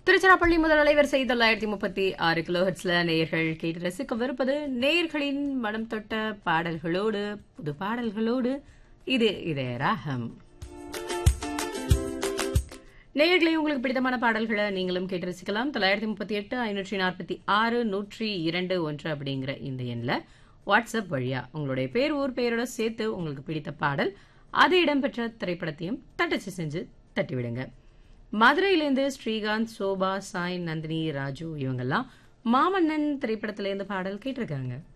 திருச்சிராப்பள்ளி முதல் அலைவரிசை தொள்ளாயிரத்தி முப்பத்தி ஆறு கிலோ ஹெட்ஸ்ல நேயர்கள் கேட்டு ரசிக்கவிருப்பது நேயர்களின் மனம் தொட்ட பாடல்களோடு புது பாடல்களோடு இது இதய ராகம் நேயர்களை உங்களுக்கு பிடித்தமான பாடல்களை நீங்களும் கேட்டு ரசிக்கலாம் தொள்ளாயிரத்தி முப்பத்தி எட்டு ஐநூற்றி நாற்பத்தி ஆறு நூற்றி இரண்டு ஒன்று அப்படிங்கிற இந்த எண்ணில் வாட்ஸ்அப் வழியா உங்களுடைய பேர் ஊர் பெயரோட சேர்த்து உங்களுக்கு பிடித்த பாடல் அது இடம்பெற்ற திரைப்படத்தையும் தட்டச்சு செஞ்சு தட்டிவிடுங்க மதுரையிலேருந்து ஸ்ரீகாந்த் சோபா சாய் நந்தினி ராஜு இவங்கெல்லாம் மாமன்னன் திரைப்படத்திலேருந்து பாடல் கேட்டிருக்காங்க